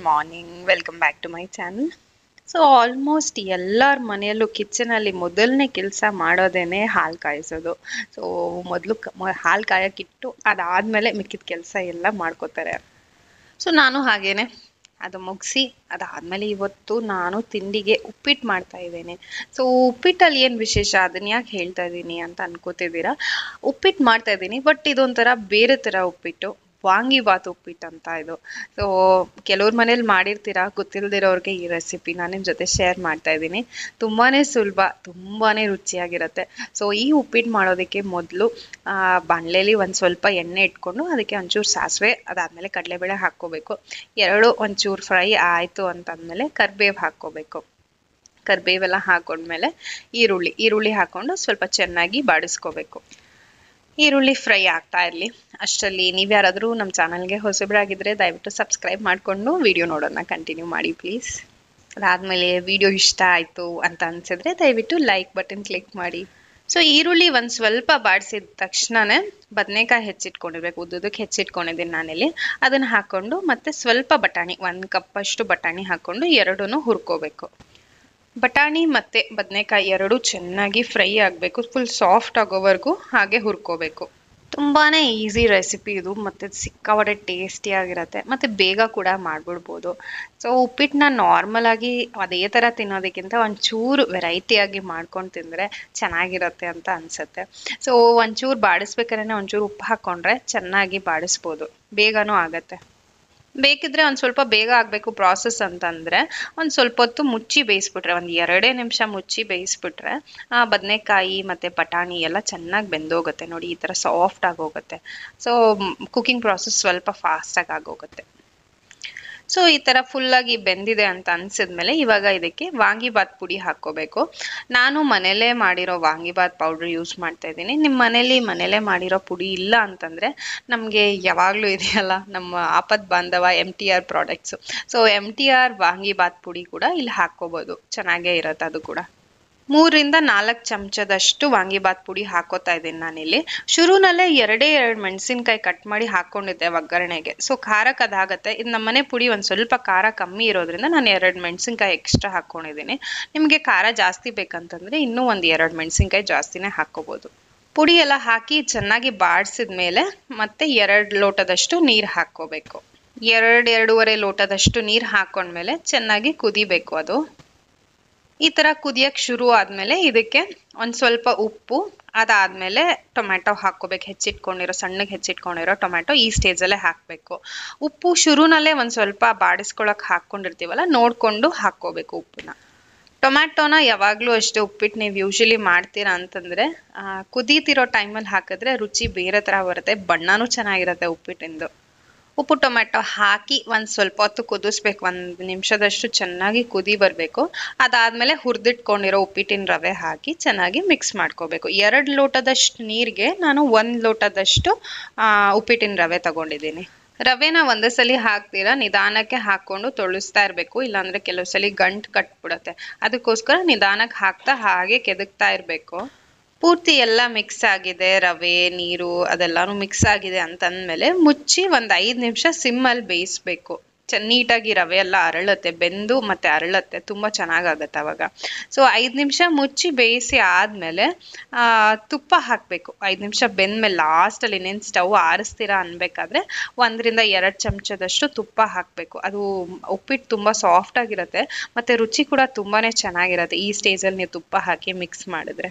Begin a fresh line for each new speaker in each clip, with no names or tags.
morning welcome back to my channel so almost ಎಲ್ಲರ ಮನೆಯಲ್ಲೂ ಕಿಚನಲ್ಲಿ ಮೊದಲನೇ ಕೆಲಸ ಮಾಡೋದೇನೆ ಹಾಲು ಕಾಯಿಸೋದು ಸೊ ಮೊದಲು ಹಾಲು ಕಾಯಕ್ಕಿಟ್ಟು ಅದಾದಮೇಲೆ ಮಿಕ್ಕಿದ ಕೆಲಸ ಎಲ್ಲ ಮಾಡ್ಕೋತಾರೆ ಸೊ ನಾನು ಹಾಗೇನೆ ಅದು ಮುಗಿಸಿ ಅದಾದಮೇಲೆ ಇವತ್ತು ನಾನು ತಿಂಡಿಗೆ ಉಪ್ಪಿಟ್ಟು ಮಾಡ್ತಾ ಇದ್ದೇನೆ ಸೊ ಉಪ್ಪಿಟ್ಟಲ್ಲಿ ಏನು ವಿಶೇಷ ಅದನ್ನ ಯಾಕೆ ಹೇಳ್ತಾ ಇದ್ದೀನಿ ಅಂತ ಅನ್ಕೋತಿದ್ದೀರಾ ಉಪ್ಪಿಟ್ಟು ಮಾಡ್ತಾ ಇದ್ದೀನಿ ಬಟ್ ಇದೊಂಥರ ಬೇರೆ ಥರ ಉಪ್ಪಿಟ್ಟು ವಾಂಗಿಬಾತ್ ಉಪ್ಪಿಟ್ಟು ಅಂತ ಇದು ಸೊ ಕೆಲವ್ರ ಮನೇಲಿ ಮಾಡಿರ್ತೀರಾ ಗೊತ್ತಿಲ್ದಿರೋರ್ಗೆ ಈ ರೆಸಿಪಿ ನಾನು ನಿಮ್ಮ ಜೊತೆ ಶೇರ್ ಮಾಡ್ತಾ ಇದ್ದೀನಿ ತುಂಬಾ ಸುಲಭ ತುಂಬಾ ರುಚಿಯಾಗಿರುತ್ತೆ ಸೊ ಈ ಉಪ್ಪಿಟ್ಟು ಮಾಡೋದಕ್ಕೆ ಮೊದಲು ಬಾಣಲೆಲಿ ಒಂದು ಸ್ವಲ್ಪ ಎಣ್ಣೆ ಇಟ್ಕೊಂಡು ಅದಕ್ಕೆ ಒಂಚೂರು ಸಾಸಿವೆ ಅದಾದಮೇಲೆ ಕಡಲೆಬೇಳೆ ಹಾಕ್ಕೋಬೇಕು ಎರಡು ಒಂಚೂರು ಫ್ರೈ ಆಯಿತು ಅಂತಂದಮೇಲೆ ಕರಿಬೇವು ಹಾಕ್ಕೋಬೇಕು ಕರಿಬೇವೆಲ್ಲ ಹಾಕೊಂಡ್ಮೇಲೆ ಈರುಳ್ಳಿ ಈರುಳ್ಳಿ ಹಾಕ್ಕೊಂಡು ಸ್ವಲ್ಪ ಚೆನ್ನಾಗಿ ಬಾಡಿಸ್ಕೋಬೇಕು ಈರುಳ್ಳಿ ಫ್ರೈ ಆಗ್ತಾ ಇರಲಿ ಅಷ್ಟರಲ್ಲಿ ನೀವು ಯಾರಾದರೂ ನಮ್ಮ ಚಾನಲ್ಗೆ ಹೊಸಬ್ರಾಗಿದ್ದರೆ ದಯವಿಟ್ಟು ಸಬ್ಸ್ಕ್ರೈಬ್ ಮಾಡಿಕೊಂಡು ವಿಡಿಯೋ ನೋಡೋಣ ಕಂಟಿನ್ಯೂ ಮಾಡಿ ಪ್ಲೀಸ್ ಅದಾದಮೇಲೆ ವಿಡಿಯೋ ಇಷ್ಟ ಆಯಿತು ಅಂತ ಅನಿಸಿದ್ರೆ ದಯವಿಟ್ಟು ಲೈಕ್ ಬಟನ್ ಕ್ಲಿಕ್ ಮಾಡಿ ಸೊ ಈರುಳ್ಳಿ ಒಂದು ಸ್ವಲ್ಪ ಬಾಡಿಸಿದ ತಕ್ಷಣನೇ ಬದನೆಕಾಯಿ ಹೆಚ್ಚಿಟ್ಕೊಂಡಿರ್ಬೇಕು ಉದ್ದುದಕ್ಕೆ ಹೆಚ್ಚಿಟ್ಕೊಂಡಿದ್ದೀನಿ ನಾನಿಲ್ಲಿ ಅದನ್ನು ಹಾಕ್ಕೊಂಡು ಮತ್ತೆ ಸ್ವಲ್ಪ ಬಟಾಣಿ ಒಂದು ಕಪ್ಪಷ್ಟು ಬಟಾಣಿ ಹಾಕ್ಕೊಂಡು ಎರಡೂ ಹುರ್ಕೋಬೇಕು ಬಟಾಣಿ ಮತ್ತು ಬದನೆಕಾಯಿ ಎರಡೂ ಚೆನ್ನಾಗಿ ಫ್ರೈ ಆಗಬೇಕು ಫುಲ್ ಸಾಫ್ಟ್ ಆಗೋವರೆಗೂ ಹಾಗೆ ಹುರ್ಕೋಬೇಕು ತುಂಬಾ ಈಸಿ ರೆಸಿಪಿ ಇದು ಮತ್ತು ಸಿಕ್ಕಾಪಟ್ಟೆ ಟೇಸ್ಟಿಯಾಗಿರುತ್ತೆ ಮತ್ತು ಬೇಗ ಕೂಡ ಮಾಡಿಬಿಡ್ಬೋದು ಸೊ ಉಪ್ಪಿಟ್ಟನ್ನ ನಾರ್ಮಲಾಗಿ ಅದೇ ಥರ ತಿನ್ನೋದಕ್ಕಿಂತ ಒಂಚೂರು ವೆರೈಟಿಯಾಗಿ ಮಾಡ್ಕೊಂಡು ತಿಂದರೆ ಚೆನ್ನಾಗಿರುತ್ತೆ ಅಂತ ಅನಿಸುತ್ತೆ ಸೊ ಒಂಚೂರು ಬಾಡಿಸ್ಬೇಕಾದ್ರೆ ಒಂಚೂರು ಉಪ್ಪು ಹಾಕ್ಕೊಂಡ್ರೆ ಚೆನ್ನಾಗಿ ಬಾಡಿಸ್ಬೋದು ಬೇಗನೂ ಆಗತ್ತೆ ಬೇಕಿದ್ರೆ ಒಂದು ಸ್ವಲ್ಪ ಬೇಗ ಆಗಬೇಕು ಪ್ರಾಸೆಸ್ ಅಂತಂದರೆ ಒಂದು ಸ್ವಲ್ಪ ಹೊತ್ತು ಮುಚ್ಚಿ ಬೇಯಿಸ್ಬಿಟ್ರೆ ಒಂದು ಎರಡೇ ನಿಮಿಷ ಮುಚ್ಚಿ ಬೇಯಿಸ್ಬಿಟ್ರೆ ಬದನೆಕಾಯಿ ಮತ್ತು ಬಟಾಣಿ ಎಲ್ಲ ಚೆನ್ನಾಗಿ ಬೆಂದೋಗುತ್ತೆ ನೋಡಿ ಈ ಥರ ಸಾಫ್ಟ್ ಆಗೋಗುತ್ತೆ ಸೊ ಕುಕಿಂಗ್ ಪ್ರಾಸೆಸ್ ಸ್ವಲ್ಪ ಫಾಸ್ಟಾಗಿ ಆಗೋಗುತ್ತೆ ಸೊ ಈ ಥರ ಫುಲ್ಲಾಗಿ ಬೆಂದಿದೆ ಅಂತ ಅನಿಸಿದ್ಮೇಲೆ ಇವಾಗ ಇದಕ್ಕೆ ವಾಂಗಿಬಾತ್ ಪುಡಿ ಹಾಕ್ಕೋಬೇಕು ನಾನು ಮನೇಲೇ ಮಾಡಿರೋ ವಾಂಗಿಬಾತ್ ಪೌಡ್ರ್ ಯೂಸ್ ಮಾಡ್ತಾ ಇದ್ದೀನಿ ನಿಮ್ಮ ಮನೇಲಿ ಮನೇಲೇ ಮಾಡಿರೋ ಪುಡಿ ಇಲ್ಲ ಅಂತಂದರೆ ನಮಗೆ ಯಾವಾಗಲೂ ಇದೆಯಲ್ಲ ನಮ್ಮ ಆಪತ್ ಬಾಂಧವ M T R products so M T R vangibath ಪುಡಿ ಕೂಡ ಇಲ್ಲಿ ಹಾಕ್ಕೋಬೋದು ಚೆನ್ನಾಗೇ ಇರುತ್ತೆ ಅದು ಕೂಡ ಮೂರರಿಂದ ನಾಲ್ಕು ಚಮಚದಷ್ಟು ವಾಂಗಿಬಾತ್ ಪುಡಿ ಹಾಕೋತಾ ಇದ್ದೀನಿ ನಾನಿಲ್ಲಿ ಶುರುನಲ್ಲೇ ಎರಡೇ ಎರಡು ಮೆಣಸಿನ್ಕಾಯಿ ಕಟ್ ಮಾಡಿ ಹಾಕ್ಕೊಂಡಿದ್ದೆ ಒಗ್ಗರಣೆಗೆ ಸೊ ಖಾರಕ್ಕೆ ಅದಾಗತ್ತೆ ಇದು ನಮ್ಮನೆ ಪುಡಿ ಒಂದು ಸ್ವಲ್ಪ ಖಾರ ಕಮ್ಮಿ ಇರೋದ್ರಿಂದ ನಾನು ಎರಡು ಮೆಣಸಿನ್ಕಾಯಿ ಎಕ್ಸ್ಟ್ರಾ ಹಾಕ್ಕೊಂಡಿದ್ದೀನಿ ನಿಮಗೆ ಖಾರ ಜಾಸ್ತಿ ಬೇಕಂತಂದರೆ ಇನ್ನೂ ಒಂದು ಎರಡು ಮೆಣಸಿನ್ಕಾಯಿ ಜಾಸ್ತಿನೇ ಹಾಕ್ಕೋಬೋದು ಪುಡಿ ಎಲ್ಲ ಹಾಕಿ ಚೆನ್ನಾಗಿ ಬಾಡಿಸಿದ ಮೇಲೆ ಮತ್ತೆ ಎರಡು ಲೋಟದಷ್ಟು ನೀರು ಹಾಕ್ಕೋಬೇಕು ಎರಡು ಎರಡೂವರೆ ಲೋಟದಷ್ಟು ನೀರು ಹಾಕೊಂಡ್ಮೇಲೆ ಚೆನ್ನಾಗಿ ಕುದಿಬೇಕು ಅದು ಈ ಥರ ಕುದಿಯಕ್ಕೆ ಶುರು ಆದಮೇಲೆ ಇದಕ್ಕೆ ಒಂದು ಸ್ವಲ್ಪ ಉಪ್ಪು ಅದಾದಮೇಲೆ ಟೊಮ್ಯಾಟೊ ಹಾಕ್ಕೋಬೇಕು ಹೆಚ್ಚಿಟ್ಕೊಂಡಿರೋ ಸಣ್ಣಗೆ ಹೆಚ್ಚಿಟ್ಕೊಂಡಿರೋ ಟೊಮ್ಯಾಟೊ ಈ ಸ್ಟೇಜಲ್ಲೇ ಹಾಕಬೇಕು ಉಪ್ಪು ಶುರುನಲ್ಲೇ ಒಂದು ಸ್ವಲ್ಪ ಬಾಡಿಸ್ಕೊಳಕ್ಕೆ ಹಾಕ್ಕೊಂಡಿರ್ತೀವಲ್ಲ ನೋಡಿಕೊಂಡು ಹಾಕ್ಕೋಬೇಕು ಉಪ್ಪನ್ನ ಟೊಮ್ಯಾಟೊನ ಯಾವಾಗಲೂ ಅಷ್ಟೇ ಉಪ್ಪಿಟ್ಟು ನೀವು ಯೂಶಲಿ ಮಾಡ್ತೀರಾ ಅಂತಂದರೆ ಕುದೀತಿರೋ ಟೈಮಲ್ಲಿ ಹಾಕಿದ್ರೆ ರುಚಿ ಬೇರೆ ಥರ ಬರುತ್ತೆ ಬಣ್ಣನೂ ಚೆನ್ನಾಗಿರುತ್ತೆ ಉಪ್ಪಿಟ್ಟಿಂದು ಉಪ್ಪು ಟೊಮೆಟೊ ಹಾಕಿ ಒಂದು ಸ್ವಲ್ಪ ಹೊತ್ತು ಕುದಿಸ್ಬೇಕು ಒಂದು ನಿಮಿಷದಷ್ಟು ಚೆನ್ನಾಗಿ ಕುದಿ ಬರಬೇಕು ಅದಾದಮೇಲೆ ಹುರಿದಿಟ್ಕೊಂಡಿರೋ ಉಪ್ಪಿಟ್ಟಿನ ರವೆ ಹಾಕಿ ಚೆನ್ನಾಗಿ ಮಿಕ್ಸ್ ಮಾಡ್ಕೋಬೇಕು ಎರಡು ಲೋಟದಷ್ಟು ನೀರಿಗೆ ನಾನು ಒಂದು ಲೋಟದಷ್ಟು ಉಪ್ಪಿಟ್ಟಿನ ರವೆ ತಗೊಂಡಿದ್ದೀನಿ ರವೆನ ಒಂದೇ ಸಲ ಹಾಕ್ತೀರಾ ನಿಧಾನಕ್ಕೆ ಹಾಕ್ಕೊಂಡು ತೊಳಿಸ್ತಾ ಇರಬೇಕು ಇಲ್ಲಾಂದರೆ ಕೆಲವು ಸಲ ಗಂಟು ಕಟ್ಬಿಡುತ್ತೆ ಅದಕ್ಕೋಸ್ಕರ ನಿಧಾನಕ್ಕೆ ಹಾಕ್ತಾ ಹಾಗೆ ಕೆದಕ್ತಾ ಇರಬೇಕು ಪೂರ್ತಿ ಎಲ್ಲ ಮಿಕ್ಸ್ ಆಗಿದೆ ರವೆ ನೀರು ಅದೆಲ್ಲಾನು ಮಿಕ್ಸ್ ಆಗಿದೆ ಅಂತಂದಮೇಲೆ ಮುಚ್ಚಿ ಒಂದು ಐದು ನಿಮಿಷ ಸಿಮ್ಮಲ್ಲಿ ಬೇಯಿಸ್ಬೇಕು ಚ ನೀಟಾಗಿ ರವೆ ಎಲ್ಲ ಅರಳುತ್ತೆ ಬೆಂದು ಮತ್ತು ಅರಳುತ್ತೆ ತುಂಬ ಚೆನ್ನಾಗಾಗತ್ತೆ ಅವಾಗ ಸೊ ಐದು ನಿಮಿಷ ಮುಚ್ಚಿ ಬೇಯಿಸಿ ಆದಮೇಲೆ ತುಪ್ಪ ಹಾಕಬೇಕು ಐದು ನಿಮಿಷ ಬೆಂದಮೇಲೆ ಲಾಸ್ಟಲ್ಲಿ ಇನ್ನೇನು ಸ್ಟವ್ ಆರಿಸ್ತೀರಾ ಅನ್ಬೇಕಾದ್ರೆ ಒಂದರಿಂದ ಎರಡು ಚಮಚದಷ್ಟು ತುಪ್ಪ ಹಾಕಬೇಕು ಅದು ಉಪ್ಪಿಟ್ಟು ತುಂಬ ಸಾಫ್ಟಾಗಿರುತ್ತೆ ಮತ್ತು ರುಚಿ ಕೂಡ ತುಂಬಾ ಚೆನ್ನಾಗಿರುತ್ತೆ ಈ ಸ್ಟೇಜಲ್ಲಿ ನೀವು ತುಪ್ಪ ಹಾಕಿ ಮಿಕ್ಸ್ ಮಾಡಿದ್ರೆ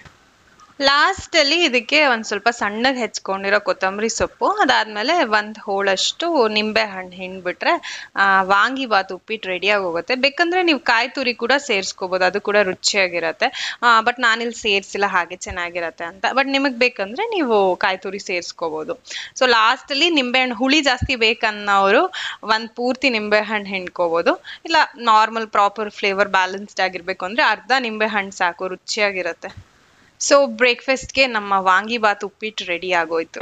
ಲಾಸ್ಟಲ್ಲಿ ಇದಕ್ಕೆ ಒಂದು ಸ್ವಲ್ಪ ಸಣ್ಣಗೆ ಹೆಚ್ಕೊಂಡಿರೋ ಕೊತ್ತಂಬರಿ ಸೊಪ್ಪು ಅದಾದಮೇಲೆ ಒಂದು ಹೋಳಷ್ಟು ನಿಂಬೆ ಹಣ್ಣು ಹಿಂಡ್ಬಿಟ್ರೆ ವಾಂಗಿಬಾತ್ ಉಪ್ಪಿಟ್ಟು ರೆಡಿಯಾಗಿ ಹೋಗುತ್ತೆ ಬೇಕಂದರೆ ನೀವು ಕಾಯಿ ತುರಿ ಕೂಡ ಸೇರಿಸ್ಕೋಬೋದು ಅದು ಕೂಡ ರುಚಿಯಾಗಿರುತ್ತೆ ಬಟ್ ನಾನಿಲ್ಲಿ ಸೇರಿಸಿಲ್ಲ ಹಾಗೆ ಚೆನ್ನಾಗಿರುತ್ತೆ ಅಂತ ಬಟ್ ನಿಮಗೆ ಬೇಕಂದರೆ ನೀವು ಕಾಯಿ ತುರಿ ಸೇರಿಸ್ಕೋಬೋದು ಸೊ ಲಾಸ್ಟಲ್ಲಿ ನಿಂಬೆಹಣ್ಣು ಹುಳಿ ಜಾಸ್ತಿ ಬೇಕನ್ನೋರು ಒಂದು ಪೂರ್ತಿ ನಿಂಬೆಹಣ್ಣು ಹಿಂಡ್ಕೋಬೋದು ಇಲ್ಲ ನಾರ್ಮಲ್ ಪ್ರಾಪರ್ ಫ್ಲೇವರ್ ಬ್ಯಾಲೆನ್ಸ್ಡ್ ಆಗಿರಬೇಕು ಅಂದರೆ ಅರ್ಧ ನಿಂಬೆಹಣ್ಣು ಸಾಕು ರುಚಿಯಾಗಿರುತ್ತೆ ಸೊ ಬ್ರೇಕ್ಫಾಸ್ಟ್ಗೆ ನಮ್ಮ ವಾಂಗಿಬಾತ್ ಉಪ್ಪಿಟ್ಟು ರೆಡಿ ಆಗೋಯ್ತು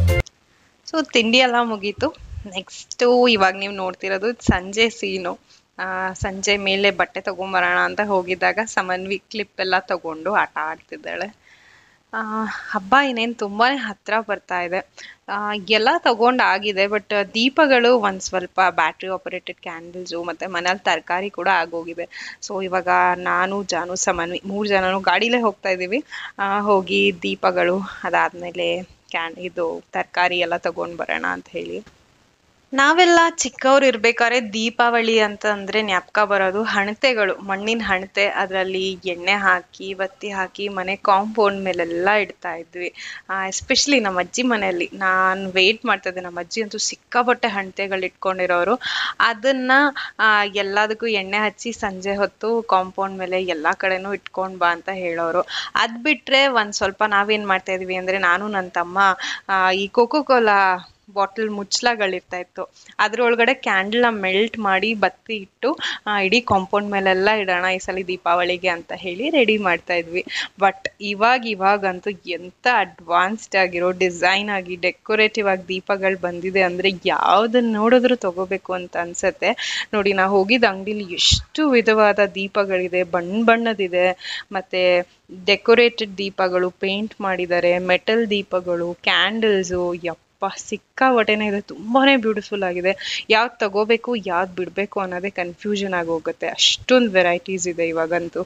ಸೊ ತಿಂಡಿ ಎಲ್ಲ ಮುಗೀತು ನೆಕ್ಸ್ಟು ಇವಾಗ ನೀವು ನೋಡ್ತಿರೋದು ಸಂಜೆ ಸೀನು ಆ, ಸಂಜೆ ಮೇಲೆ ಬಟ್ಟೆ ತಗೊಂಬರೋಣ ಅಂತ ಹೋಗಿದ್ದಾಗ ಸಮನ್ವಿ ಕ್ಲಿಪ್ ಎಲ್ಲ ತಗೊಂಡು ಆಟ ಆಡ್ತಿದ್ದಾಳೆ ಆ, ಹಬ್ಬ ಇನ್ನೇನು ತುಂಬಾನೇ ಹತ್ರ ಬರ್ತಾ ಇದೆ ಆ, ಎಲ್ಲ ತಗೊಂಡಾಗಿದೆ ಬಟ್ ದೀಪಗಳು ಒಂದ್ ಸ್ವಲ್ಪ ಬ್ಯಾಟ್ರಿ ಆಪರೇಟೆಡ್ ಕ್ಯಾಂಡಲ್ಸು ಮತ್ತೆ ಮನೇಲಿ ತರಕಾರಿ ಕೂಡ ಆಗೋಗಿದೆ ಸೊ ಇವಾಗ ನಾನು ಜಾನು ಸಮನ್ವಿ ಮೂರು ಜನನು ಗಾಡಿಲೇ ಹೋಗ್ತಾ ಇದೀವಿ ಆ, ಹೋಗಿ ದೀಪಗಳು ಅದಾದ್ಮೇಲೆ ಕ್ಯಾನ್ ಇದು ತರಕಾರಿ ಎಲ್ಲ ತಗೊಂಡ್ ಬರೋಣ ಅಂತ ಹೇಳಿ ನಾವೆಲ್ಲ ಚಿಕ್ಕವ್ರು ಇರ್ಬೇಕಾದ್ರೆ ದೀಪಾವಳಿ ಅಂತ ಅಂದ್ರೆ ಜ್ಞಾಪಕ ಬರೋದು ಹಣತೆಗಳು ಮಣ್ಣಿನ ಹಣತೆ ಅದರಲ್ಲಿ ಎಣ್ಣೆ ಹಾಕಿ ಬತ್ತಿ ಹಾಕಿ ಮನೆ ಕಾಂಪೌಂಡ್ ಮೇಲೆಲ್ಲ ಇಡ್ತಾ ಇದ್ವಿ ಎಸ್ಪೆಷಲಿ ನಮ್ಮ ಅಜ್ಜಿ ಮನೆಯಲ್ಲಿ ನಾನು ವೇಟ್ ಮಾಡ್ತಾ ಇದ್ದೆ ನಮ್ಮ ಅಜ್ಜಿ ಅಂತೂ ಸಿಕ್ಕಾಪಟ್ಟೆ ಹಣತೆಗಳು ಇಟ್ಕೊಂಡಿರೋರು ಅದನ್ನ ಆ, ಎಲ್ಲದಕ್ಕೂ ಎಣ್ಣೆ ಹಚ್ಚಿ ಸಂಜೆ ಹೊತ್ತು ಕಾಂಪೌಂಡ್ ಮೇಲೆ ಎಲ್ಲಾ ಕಡೆನೂ ಇಟ್ಕೊಂಡ್ ಬಾ ಅಂತ ಹೇಳೋರು ಅದ್ ಬಿಟ್ರೆ ಒಂದ್ ಸ್ವಲ್ಪ ನಾವೇನ್ ಮಾಡ್ತಾ ಇದೀವಿ ಅಂದ್ರೆ ನಾನು ನನ್ನ ತಮ್ಮ ಆ, ಈ ಕೋಕೋ ಕೋಲಾ ಬಾಟಲ್ ಮುಚ್ಚಳಗಳಿರ್ತಾ ಇತ್ತು ಅದ್ರೊಳಗಡೆ ಕ್ಯಾಂಡಲ್ನ ಮೆಲ್ಟ್ ಮಾಡಿ ಬತ್ತಿ ಇಟ್ಟು ಆ, ಇಡೀ ಕಾಂಪೌಂಡ್ ಮೇಲೆಲ್ಲ ಇಡೋಣ ಈ ಸಲ ದೀಪಾವಳಿಗೆ ಅಂತ ಹೇಳಿ ರೆಡಿ ಮಾಡ್ತಾ ಇದ್ವಿ ಬಟ್ ಇವಾಗ ಇವಾಗಂತೂ ಎಂತ ಅಡ್ವಾನ್ಸ್ಡ್ ಆಗಿರೋ ಡಿಸೈನ್ ಆಗಿ ಡೆಕೋರೇಟಿವ್ ಆಗಿ ದೀಪಗಳು ಬಂದಿದೆ ಅಂದ್ರೆ ಯಾವ್ದನ್ನ ನೋಡಿದ್ರು ತಗೋಬೇಕು ಅಂತ ಅನ್ಸತ್ತೆ ನೋಡಿ ನಾ ಹೋಗಿದ್ದ ಅಂಗಡಿಲಿ ಎಷ್ಟು ವಿಧವಾದ ದೀಪಗಳಿದೆ ಬಣ್ಣ ಬಣ್ಣದಿದೆ ಮತ್ತೆ ಡೆಕೋರೇಟೆಡ್ ದೀಪಗಳು ಪೇಂಟ್ ಮಾಡಿದ್ದಾರೆ ಮೆಟಲ್ ದೀಪಗಳು ಕ್ಯಾಂಡಲ್ಸು ಯಪ್ಪ ಸಿಕ್ಕಾಪಟ್ಟೆನೇ ಇದೆ ತುಂಬಾನೇ ಬ್ಯೂಟಿಫುಲ್ ಆಗಿದೆ ಯಾವ್ದು ತಗೋಬೇಕು ಯಾವ್ದು ಬಿಡಬೇಕು ಅನ್ನೋದೇ ಕನ್ಫ್ಯೂಷನ್ ಆಗಿ ಹೋಗುತ್ತೆ ಅಷ್ಟೊಂದು ವೆರೈಟೀಸ್ ಇದೆ ಇವಾಗಂತೂ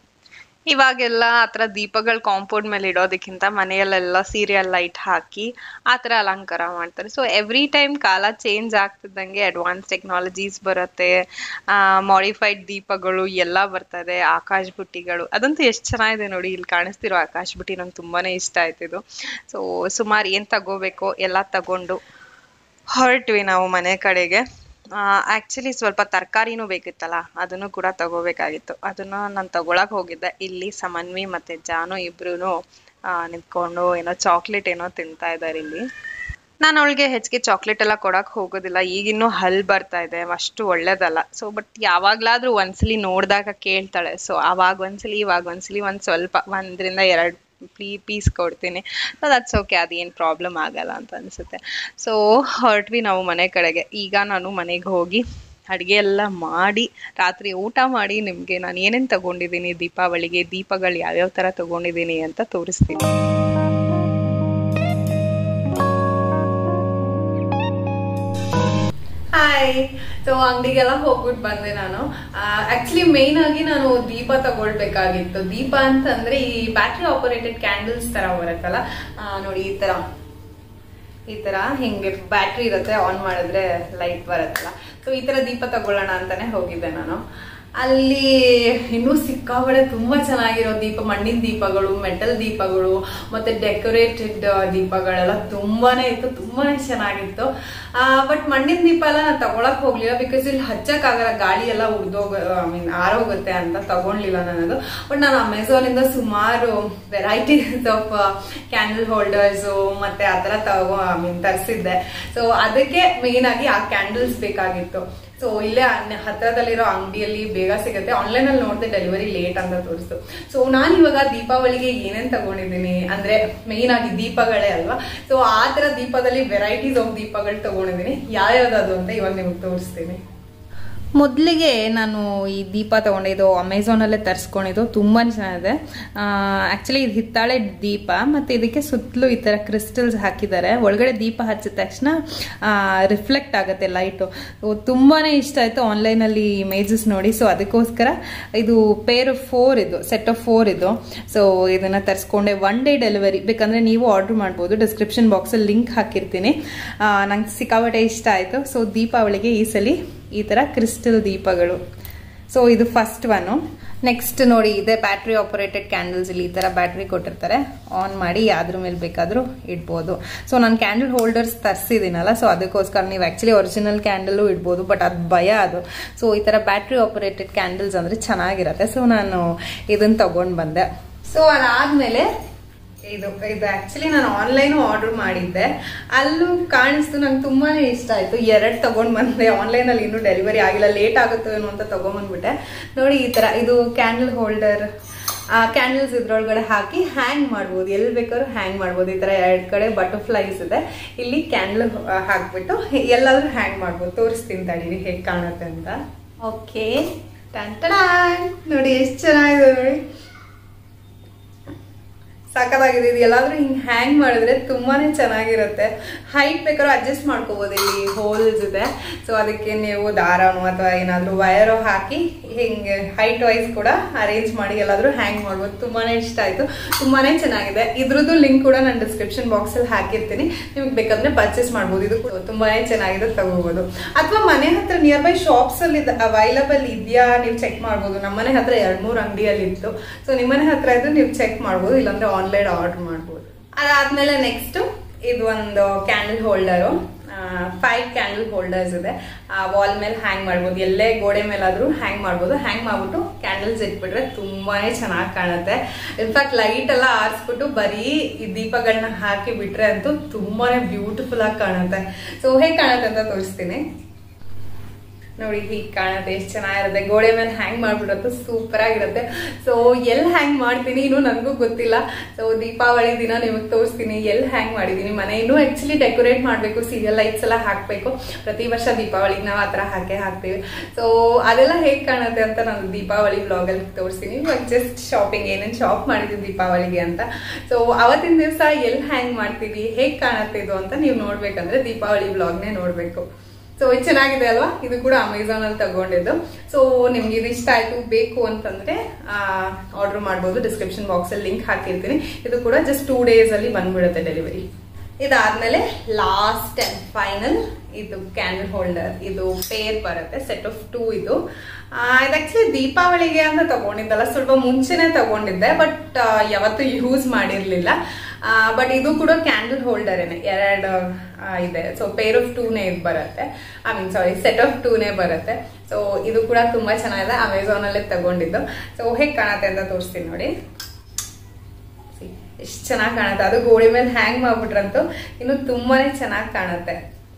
ಇವಾಗೆಲ್ಲ ಆ ಥರ ದೀಪಗಳು ಕಾಂಪೌಂಡ್ ಮೇಲೆ ಇಡೋದಕ್ಕಿಂತ ಮನೆಯಲ್ಲೆಲ್ಲ ಸೀರಿಯಲ್ ಲೈಟ್ ಹಾಕಿ ಆ ಥರ ಅಲಂಕಾರ ಮಾಡ್ತಾರೆ ಸೊ ಎವ್ರಿ ಟೈಮ್ ಕಾಲ ಚೇಂಜ್ ಆಗ್ತಿದ್ದಂಗೆ ಅಡ್ವಾನ್ಸ್ ಟೆಕ್ನಾಲಜೀಸ್ ಬರುತ್ತೆ ಮಾಡಿಫೈಡ್ ದೀಪಗಳು ಎಲ್ಲ ಬರ್ತದೆ ಆಕಾಶ ಬುಟ್ಟಿಗಳು ಅದಂತೂ ಎಷ್ಟು ಚೆನ್ನಾಗಿದೆ ನೋಡಿ ಇಲ್ಲಿ ಕಾಣಿಸ್ತಿರೋ ಆಕಾಶ ಬುಟ್ಟಿ ನಂಗೆ ತುಂಬಾನೇ ಇಷ್ಟ ಆಯ್ತಿದು ಸೊ ಸುಮಾರು ಏನು ತಗೋಬೇಕೋ ಎಲ್ಲ ತಗೊಂಡು ಹೊರಟ್ವಿ ನಾವು ಮನೆ ಕಡೆಗೆ ಆಕ್ಚುಲಿ ಸ್ವಲ್ಪ ತರಕಾರಿನೂ ಬೇಕಿತ್ತಲ್ಲ ಅದನ್ನು ಕೂಡ ತಗೋಬೇಕಾಗಿತ್ತು ಅದನ್ನ ನಾನು ತಗೊಳಕ್ ಹೋಗಿದ್ದೆ ಇಲ್ಲಿ ಸಮನ್ವಿ ಮತ್ತೆ ಜಾನು ಇಬ್ರು ನಿಂತ್ಕೊಂಡು ಏನೋ ಚಾಕ್ಲೇಟ್ ಏನೋ ತಿಂತಾ ಇದ್ದಾರೆ ಇಲ್ಲಿ ನಾನು ಅವಳಿಗೆ ಹೆಚ್ಚಿಗೆ ಚಾಕ್ಲೇಟ್ ಎಲ್ಲ ಕೊಡಕ್ ಹೋಗೋದಿಲ್ಲ ಈಗಿನ್ನೂ ಹಲ್ ಬರ್ತಾ ಇದೆ ಅಷ್ಟು ಒಳ್ಳೇದಲ್ಲ ಸೊ ಬಟ್ ಯಾವಾಗ್ಲಾದ್ರೂ ಒಂದ್ಸಲಿ ನೋಡ್ದಾಗ ಕೇಳ್ತಾಳೆ ಸೊ ಅವಾಗ ಒಂದ್ಸಲಿ ಇವಾಗ ಒಂದ್ಸಲಿ ಒಂದ್ ಸ್ವಲ್ಪ ಒಂದರಿಂದ ಎರಡು ಪ್ಲೀ ಪೀಸ್ ಕೊಡ್ತೀನಿ ಸೊ ದಟ್ಸ್ ಓಕೆ ಅದೇನು ಪ್ರಾಬ್ಲಮ್ ಆಗಲ್ಲ ಅಂತ ಅನ್ಸುತ್ತೆ ಸೊ ಹೊರಟ್ವಿ ನಾವು ಮನೆ ಕಡೆಗೆ ಈಗ ನಾನು ಮನೆಗೆ ಹೋಗಿ ಅಡುಗೆ ಎಲ್ಲ ಮಾಡಿ ರಾತ್ರಿ ಊಟ ಮಾಡಿ ನಿಮಗೆ ನಾನು ಏನೇನು ತಗೊಂಡಿದ್ದೀನಿ ದೀಪಾವಳಿಗೆ ದೀಪಗಳು ಯಾವ್ಯಾವ ಥರ ತಗೊಂಡಿದ್ದೀನಿ ಅಂತ ತೋರಿಸ್ತೀನಿ
ಹಾಯ್ ಸೊ ಅಂಗಡಿಗೆಲ್ಲ ಹೋಗ್ಬಿಟ್ಟು ಬಂದೆ ನಾನು ಆಕ್ಚುಲಿ ಮೇನ್ ಆಗಿ ನಾನು ದೀಪ ತಗೊಳ್ಬೇಕಾಗಿತ್ತು ದೀಪ ಅಂತಂದ್ರೆ ಈ ಬ್ಯಾಟ್ರಿ ಆಪರೇಟೆಡ್ ಕ್ಯಾಂಡಲ್ಸ್ ತರ ಬರುತ್ತಲ್ಲ ಆ, ನೋಡಿ ಈ ತರ ಈ ತರ ಹಿಂಗೆ ಬ್ಯಾಟ್ರಿ ಇರುತ್ತೆ ಆನ್ ಮಾಡಿದ್ರೆ ಲೈಟ್ ಬರುತ್ತಲ್ಲ ಸೊ ಈ ತರ ದೀಪ ತಗೊಳ್ಳೋಣ ಅಂತಾನೆ ಹೋಗಿದ್ದೆ ನಾನು ಅಲ್ಲಿ ಇನ್ನೂ ಸಿಕ್ಕಾಪಡೆ ತುಂಬಾ ಚೆನ್ನಾಗಿರೋ ದೀಪ ಮಣ್ಣಿನ ದೀಪಗಳು ಮೆಟಲ್ ದೀಪಗಳು ಮತ್ತೆ ಡೆಕೋರೇಟೆಡ್ ದೀಪಗಳೆಲ್ಲ ತುಂಬಾನೇ ಇತ್ತು ತುಂಬಾನೇ ಚೆನ್ನಾಗಿತ್ತು ಬಟ್ ಮಣ್ಣಿನ ದೀಪ ಎಲ್ಲ ನಾನು ತಗೊಳಕ್ ಹೋಗ್ಲಿಲ್ಲ ಬಿಕಾಸ್ ಇಲ್ಲಿ ಹಚ್ಚಕ್ಕಾಗಲ್ಲ ಗಾಳಿ ಎಲ್ಲ ಉಡ್ದೋಗ ಐ ಮೀನ್ ಆರೋಗುತ್ತೆ ಅಂತ ತಗೊಂಡ್ಲಿಲ್ಲ ನಾನದು ಬಟ್ ನಾನು ಅಮೆಝಾನ್ ಇಂದ ಸುಮಾರು ವೆರೈಟೀಸ್ ಆಫ್ ಕ್ಯಾಂಡಲ್ ಹೋಲ್ಡರ್ಸ್ ಮತ್ತೆ ಆ ತರ ತಗೋ ಐ ಮೀನ್ ತರಿಸಿದ್ದೆ ಸೊ ಅದಕ್ಕೆ ಮೇನ್ ಆಗಿ ಆ ಕ್ಯಾಂಡಲ್ಸ್ ಬೇಕಾಗಿತ್ತು ಸೊ ಇಲ್ಲೇ ಅನ್- ಹತ್ರದಲ್ಲಿರೋ ಅಂಗಡಿಯಲ್ಲಿ ಬೇಗ ಸಿಗುತ್ತೆ ಆನ್ಲೈನ್ ಅಲ್ಲಿ ನೋಡಿದೆ ಡೆಲಿವರಿ ಲೇಟ್ ಅಂತ ತೋರಿಸ್ತು ಸೊ ನಾನು ಇವಾಗ ದೀಪಾವಳಿಗೆ ಏನೇನ್ ತಗೊಂಡಿದ್ದೀನಿ ಅಂದ್ರೆ ಮೇನ್ ಆಗಿ ದೀಪಗಳೇ ಅಲ್ವಾ ಸೊ ಆ ತರ ದೀಪದಲ್ಲಿ ವೆರೈಟೀಸ್ ಆಫ್ ದೀಪಗಳು ತಗೊಂಡಿದ್ದೀನಿ ಯಾವ್ಯಾವ್ದು ಅಂತ ಇವಾಗ ನಿಮ್ಗೆ ತೋರಿಸ್ತೀನಿ ಮೊದಲಿಗೆ ನಾನು ಈ ದೀಪ ತಗೊಂಡಿದ್ದು ಅಮೆಝಾನಲ್ಲೇ ತರಿಸ್ಕೊಂಡಿದ್ದು ತುಂಬಾ ಚೆನ್ನಾಗಿದೆ ಆ್ಯಕ್ಚುಲಿ ಇದು ಹಿತ್ತಾಳೆ ದೀಪ ಮತ್ತು ಇದಕ್ಕೆ ಸುತ್ತಲೂ ಈ ಥರ ಕ್ರಿಸ್ಟಲ್ಸ್ ಹಾಕಿದ್ದಾರೆ ಒಳಗಡೆ ದೀಪ ಹಚ್ಚಿದ ತಕ್ಷಣ ರಿಫ್ಲೆಕ್ಟ್ ಆಗುತ್ತೆ ಲೈಟು ತುಂಬಾ ಇಷ್ಟ ಆಯಿತು ಆನ್ಲೈನಲ್ಲಿ ಇಮೇಜಸ್ ನೋಡಿ ಸೊ ಅದಕ್ಕೋಸ್ಕರ ಇದು ಪೇರ್ ಫೋರ್ ಇದು ಸೆಟ್ ಆಫ್ ಫೋರ್ ಇದು ಸೊ ಇದನ್ನು ತರಿಸ್ಕೊಂಡೆ ಒನ್ ಡೇ ಡೆಲಿವರಿ ಬೇಕಂದರೆ ನೀವು ಆರ್ಡರ್ ಮಾಡ್ಬೋದು ಡಿಸ್ಕ್ರಿಪ್ಷನ್ ಬಾಕ್ಸಲ್ಲಿ ಲಿಂಕ್ ಹಾಕಿರ್ತೀನಿ ನಂಗೆ ಸಿಕ್ಕಾಪಟ್ಟೆ ಇಷ್ಟ ಆಯಿತು ಸೊ ದೀಪಾವಳಿಗೆ ಈ ಸಲ ಈ ತರ ಕ್ರಿಸ್ಟಲ್ ದೀಪಗಳು ಸೊ ಇದು ಫಸ್ಟ್ ಒನ್ ನೆಕ್ಸ್ಟ್ ನೋಡಿ ಇದೆ ಬ್ಯಾಟ್ರಿ ಆಪರೇಟೆಡ್ ಕ್ಯಾಂಡಲ್ಸ್ ಇಲ್ಲಿ ಈ ತರ ಬ್ಯಾಟ್ರಿ ಕೊಟ್ಟಿರ್ತಾರೆ ಆನ್ ಮಾಡಿ ಯಾವ್ದ್ರ ಮೇಲೆ ಬೇಕಾದ್ರೂ ಇಡ್ಬೋದು ಸೊ ನಾನು ಕ್ಯಾಂಡಲ್ ಹೋಲ್ಡರ್ಸ್ ತರಿಸಿದ್ದೀನಲ್ಲ ಸೊ ಅದಕ್ಕೋಸ್ಕರ ನೀವು ಆಕ್ಚುಲಿ ಒರಿಜಿನಲ್ ಕ್ಯಾಂಡಲ್ ಇಡ್ಬೋದು ಬಟ್ ಅದು ಭಯ ಅದು ಸೊ ಈ ತರ ಬ್ಯಾಟ್ರಿ ಆಪರೇಟೆಡ್ ಕ್ಯಾಂಡಲ್ಸ್ ಅಂದ್ರೆ ಚೆನ್ನಾಗಿರತ್ತೆ ಸೊ ನಾನು ಇದನ್ನ ತಗೊಂಡ್ ಬಂದೆ ಸೊ ಅದಾದ್ಮೇಲೆ ಇದು ಇದು ಆಕ್ಚುಲಿ ನಾನು ಆನ್ಲೈನ್ ಆರ್ಡರ್ ಮಾಡಿದ್ದೆ ಅಲ್ಲೂ ಕಾಣಿಸ್ತು ನಂಗೆ ತುಂಬಾನೇ ಇಷ್ಟ ಆಯ್ತು ಎರಡು ತಗೊಂಡ್ ಬಂದೆ ಆನ್ಲೈನ್ ಅಲ್ಲಿ ಇನ್ನೂ ಡೆಲಿವರಿ ಆಗಿಲ್ಲ ಲೇಟ್ ಆಗುತ್ತೋ ಏನೋ ಅಂತ ತಗೊಂಡ್ಬಂದ್ಬಿಟ್ಟೆ ನೋಡಿ ಈ ತರ ಇದು ಕ್ಯಾಂಡಲ್ ಹೋಲ್ಡರ್ ಕ್ಯಾಂಡಲ್ಸ್ ಇದ್ರೊಳಗಡೆ ಹಾಕಿ ಹ್ಯಾಂಗ್ ಮಾಡ್ಬೋದು ಎಲ್ಲಿ ಬೇಕಾದ್ರೂ ಹ್ಯಾಂಗ್ ಮಾಡ್ಬೋದು ಈ ತರ ಎರಡ್ ಕಡೆ ಬಟರ್ಫ್ಲೈಸ್ ಇದೆ ಇಲ್ಲಿ ಕ್ಯಾಂಡಲ್ ಹಾಕ್ಬಿಟ್ಟು ಎಲ್ಲಾದ್ರೂ ಹ್ಯಾಂಗ್ ಮಾಡ್ಬೋದು ತೋರಿಸ್ತೀನಿ ತಡೀರಿ ಹೇಗೆ ಕಾಣುತ್ತೆ ಅಂತ ಓಕೆ ನೋಡಿ ಎಷ್ಟು ಚೆನ್ನಾಗಿದೆ ನೋಡಿ ಸಾಕಾಗಿದೆ ಇದು ಎಲ್ಲಾದ್ರೂ ಹಿಂಗೆ ಹ್ಯಾಂಗ್ ಮಾಡಿದ್ರೆ ತುಂಬಾನೇ ಚೆನ್ನಾಗಿರುತ್ತೆ ಹೈಟ್ ಬೇಕಾದ್ರೂ ಅಡ್ಜಸ್ಟ್ ಮಾಡ್ಕೋಬೋದು ಇಲ್ಲಿ ಹೋಲ್ಸ್ ಇದೆ ಸೊ ಅದಕ್ಕೆ ನೀವು ದಾರನೋ ಅಥವಾ ಏನಾದರೂ ವಯರೋ ಹಾಕಿ ಹಿಂಗೆ ಹೈಟ್ ವೈಸ್ ಕೂಡ ಅರೇಂಜ್ ಮಾಡಿ ಎಲ್ಲಾದ್ರೂ ಹ್ಯಾಂಗ್ ಮಾಡ್ಬೋದು ತುಂಬಾನೇ ಇಷ್ಟ ಆಯ್ತು ತುಂಬಾನೇ ಚೆನ್ನಾಗಿದೆ ಇದ್ರದ್ದು ಲಿಂಕ್ ಕೂಡ ನಾನು ಡಿಸ್ಕ್ರಿಪ್ಷನ್ ಬಾಕ್ಸಲ್ಲಿ ಹಾಕಿರ್ತೀನಿ ನಿಮಗೆ ಬೇಕಾದ್ರೆ ಪರ್ಚೇಸ್ ಮಾಡ್ಬೋದು ಇದು ಕೂಡ ತುಂಬಾನೇ ಚೆನ್ನಾಗಿದೆ ತಗೋಬಹುದು ಅಥವಾ ಮನೆ ಹತ್ರ ನಿಯರ್ ಬೈ ಶಾಪ್ಸ್ ಅಲ್ಲಿ ಅವೈಲಬಲ್ ಇದೆಯಾ ನೀವು ಚೆಕ್ ಮಾಡ್ಬೋದು ನಮ್ಮ ಮನೆ ಹತ್ರ ಎರಡ್ ಮೂರು ಅಂಗಡಿಯಲ್ಲಿ ಇತ್ತು ಸೊ ನಿಮ್ಮನೆ ಹತ್ರ ಇದ್ದು ನೀವು ಚೆಕ್ ಮಾಡ್ಬೋದು ಇಲ್ಲಾಂದ್ರೆ ಆನ್ಲೈನ್ ಆರ್ಡರ್ ಮಾಡ್ಬೋದು ಅದಾದ್ಮೇಲೆ ನೆಕ್ಸ್ಟ್ ಇದು ಒಂದು candle holder five candle holders ಇದೆ ವಾಲ್ ಮೇಲೆ ಹ್ಯಾಂಗ್ ಮಾಡ್ಬೋದು ಎಲ್ಲೇ ಗೋಡೆ ಮೇಲಾದ್ರೂ ಹ್ಯಾಂಗ್ ಮಾಡ್ಬೋದು ಹ್ಯಾಂಗ್ ಮಾಡ್ಬಿಟ್ಟು ಕ್ಯಾಂಡಲ್ಸ್ ಇಟ್ಬಿಟ್ರೆ ತುಂಬಾನೇ ಚೆನ್ನಾಗಿ ಕಾಣುತ್ತೆ ಇನ್ಫ್ಯಾಕ್ಟ್ ಲೈಟ್ ಎಲ್ಲ ಆರಿಸ್ಬಿಟ್ಟು ಬರೀ ಈ ದೀಪಗಳನ್ನ ಹಾಕಿ ಬಿಟ್ರೆ ಅಂತೂ ತುಂಬಾನೇ ಬ್ಯೂಟಿಫುಲ್ ಆಗಿ ಕಾಣುತ್ತೆ ಸೊ ಹೇಗೆ ಕಾಣುತ್ತೆ ಅಂತ ತೋರಿಸ್ತೀನಿ ನೋಡಿ ಹೀಗೆ ಕಾಣುತ್ತೆ ಎಷ್ಟು ಚೆನ್ನಾಗಿರುತ್ತೆ ಗೋಡೆ ಮೇಲೆ ಹ್ಯಾಂಗ್ ಮಾಡ್ಬಿಡುತ್ತೆ ಸೂಪರ್ ಆಗಿರುತ್ತೆ ಸೊ ಎಲ್ಲಿ ಹ್ಯಾಂಗ್ ಮಾಡ್ತೀನಿ ಇನ್ನೂ ನನಗೂ ಗೊತ್ತಿಲ್ಲ ಸೊ ದೀಪಾವಳಿ ದಿನ ನಿಮಗೆ ತೋರಿಸ್ತೀನಿ ಎಲ್ಲಿ ಹ್ಯಾಂಗ್ ಮಾಡಿದ್ದೀನಿ ಮನೆ ಇನ್ನೂ ಆಕ್ಚುಲಿ ಡೆಕೋರೇಟ್ ಮಾಡಬೇಕು ಸೀರಿಯಲ್ ಲೈಟ್ಸ್ ಎಲ್ಲ ಹಾಕಬೇಕು ಪ್ರತಿ ವರ್ಷ ದೀಪಾವಳಿಗೆ ನಾವು ಆ ಥರ ಹಾಕೇ ಹಾಕ್ತೀವಿ ಸೊ ಅದೆಲ್ಲ ಹೇಗೆ ಕಾಣುತ್ತೆ ಅಂತ ನಾನು ದೀಪಾವಳಿ ಬ್ಲಾಗಲ್ಲಿ ತೋರಿಸ್ತೀನಿ ಇವಾಗ ಜಸ್ಟ್ ಶಾಪಿಂಗ್ ಏನೇನು ಶಾಪ್ ಮಾಡಿದ್ವಿ ದೀಪಾವಳಿಗೆ ಅಂತ ಸೊ ಅವತ್ತಿನ ದಿವಸ ಎಲ್ಲಿ ಹ್ಯಾಂಗ್ ಮಾಡ್ತೀವಿ ಹೇಗೆ ಕಾಣುತ್ತೆ ಇದು ಅಂತ ನೀವು ನೋಡ್ಬೇಕಂದ್ರೆ ದೀಪಾವಳಿ ಬ್ಲಾಗ್ನೇ ನೋಡಬೇಕು ಸೊ ಇದು ಚೆನ್ನಾಗಿದೆ ಅಲ್ವಾ ಇದು ಕೂಡ ಅಮೆಝಾನ್ ಅಲ್ಲಿ ತಗೊಂಡಿದ್ದು ಸೊ ನಿಮ್ಗೆ ಇದು ಇಷ್ಟ ಆಯ್ತು ಬೇಕು ಅಂತಂದ್ರೆ ಆರ್ಡರ್ ಮಾಡ್ಬೋದು ಡಿಸ್ಕ್ರಿಪ್ಷನ್ ಬಾಕ್ಸ್ ಅಲ್ಲಿ ಲಿಂಕ್ ಹಾಕಿರ್ತೀನಿ ಇದು ಕೂಡ ಜಸ್ಟ್ ಟೂ ಡೇಸ್ ಅಲ್ಲಿ ಬಂದ್ಬಿಡುತ್ತೆ ಡೆಲಿವರಿ ಇದಾದ್ಮೇಲೆ ಲಾಸ್ಟ್ ಅಂಡ್ ಫೈನಲ್ ಇದು ಕ್ಯಾಂಡಲ್ ಹೋಲ್ಡರ್ ಇದು ಪೇರ್ ಬರುತ್ತೆ ಸೆಟ್ ಆಫ್ ಟೂ ಇದು ಇದು ಆಕ್ಚುಲಿ ದೀಪಾವಳಿಗೆ ಅಂತ ತಗೊಂಡಿದ್ದಲ್ಲ ಸ್ವಲ್ಪ ಮುಂಚೆನೆ ತಗೊಂಡಿದ್ದೆ ಬಟ್ ಯಾವತ್ತೂ ಯೂಸ್ ಮಾಡಿರ್ಲಿಲ್ಲ ಬಟ್ ಇದು ಕೂಡ ಕ್ಯಾಂಡಲ್ ಹೋಲ್ಡರೇನೆ ಎರಡು ಇದೆ ಸೊ ಪೇರ್ ಆಫ್ ಟೂನೇ ಇದು ಬರುತ್ತೆ I mean sorry set of ಟೂನೇ ಬರುತ್ತೆ ಸೊ ಇದು ಕೂಡ ತುಂಬಾ ಚೆನ್ನಾಗಿದೆ ಅಮೆಝಾನ್ ಅಲ್ಲೇ ತಗೊಂಡಿದ್ದು ಸೊ ಹೇಗೆ ಕಾಣತ್ತೆ ಅಂತ ತೋರಿಸ್ತೀನಿ ನೋಡಿ ಎಷ್ಟು ಚೆನ್ನಾಗಿ ಕಾಣುತ್ತೆ ಅದು ಗೋಡೆ ಮೇಲೆ ಹ್ಯಾಂಗ್ ಮಾಡ್ಬಿಟ್ರಂತೂ ಇನ್ನು ತುಂಬಾನೇ ಚೆನ್ನಾಗಿ ಕಾಣುತ್ತೆ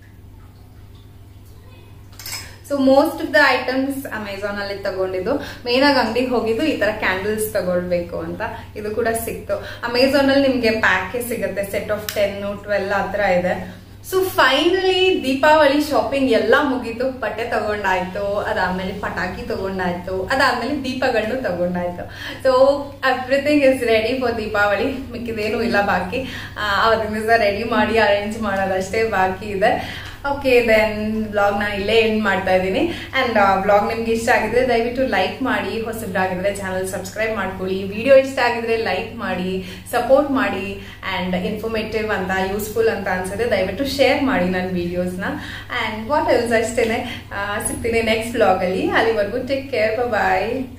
so most of the items Amazon ಅಲ್ಲಿ ತಗೊಂಡಿದ್ದು ಮೇನ್ ಆಗಿ ಅಂಗಡಿಗೆ ಹೋಗಿದ್ದು ಈ ತರ ಕ್ಯಾಂಡಲ್ಸ್ ತಗೊಳ್ಬೇಕು ಅಂತ ಇದು ಕೂಡ ಸಿಕ್ತು ಅಮೆಝಾನ್ ಅಲ್ಲಿ ನಿಮ್ಗೆ ಪ್ಯಾಕೇ ಸಿಗುತ್ತೆ ಸೆಟ್ ಆಫ್ ಟೆನ್ ಟ್ವೆಲ್ ಹತ್ರ ಇದೆ ಸೊ ಫೈನಲಿ ದೀಪಾವಳಿ ಶಾಪಿಂಗ್ ಎಲ್ಲ ಮುಗೀತು ಬಟ್ಟೆ ತಗೊಂಡಾಯ್ತು ಅದಾದ್ಮೇಲೆ ಪಟಾಕಿ ತಗೊಂಡಾಯ್ತು ಅದಾದ್ಮೇಲೆ ದೀಪಗಳನ್ನು ತಗೊಂಡಾಯ್ತು so everything is ready for Deepavali ಮಿಕ್ಕಿದೇನು ಇಲ್ಲ ಬಾಕಿ ಅವತ್ತಿನ ದಿವಸ ರೆಡಿ ಮಾಡಿ ಅರೇಂಜ್ ಮಾಡೋದಷ್ಟೇ ಬಾಕಿ ಇದೆ ಓಕೆ ದೆನ್ ಬ್ಲಾಗ್ ನಾನು ಇಲ್ಲೇ ಎಂಡ್ ಮಾಡ್ತಾ ಇದ್ದೀನಿ ಅಂಡ್ ಬ್ಲಾಗ್ ನಿಮ್ಗೆ ಇಷ್ಟ ಆಗಿದ್ರೆ ದಯವಿಟ್ಟು ಲೈಕ್ ಮಾಡಿ ಹೊಸಬ್ರಾಗಿದ್ರೆ ಚಾನಲ್ ಸಬ್ಸ್ಕ್ರೈಬ್ ಮಾಡ್ಕೊಳ್ಳಿ ವಿಡಿಯೋ ಇಷ್ಟ ಆಗಿದ್ರೆ ಲೈಕ್ ಮಾಡಿ ಸಪೋರ್ಟ್ ಮಾಡಿ ಅಂಡ್ ಇನ್ಫಾರ್ಮೇಟಿವ್ ಅಂತ ಯೂಸ್ಫುಲ್ ಅಂತ ಅನ್ಸಿದ್ರೆ ದಯವಿಟ್ಟು ಶೇರ್ ಮಾಡಿ ನನ್ನ ವಿಡಿಯೋಸ್ನ ಅಂಡ್ ವಾಟ್ ಎಲ್ಸ್ ಅಷ್ಟೇನೆ ಸಿಗ್ತೀನಿ ನೆಕ್ಸ್ಟ್ ಬ್ಲಾಗಲ್ಲಿ ಅಲ್ಲಿವರೆಗೂ ಟೇಕ್ ಕೇರ್ ಬಾಯ್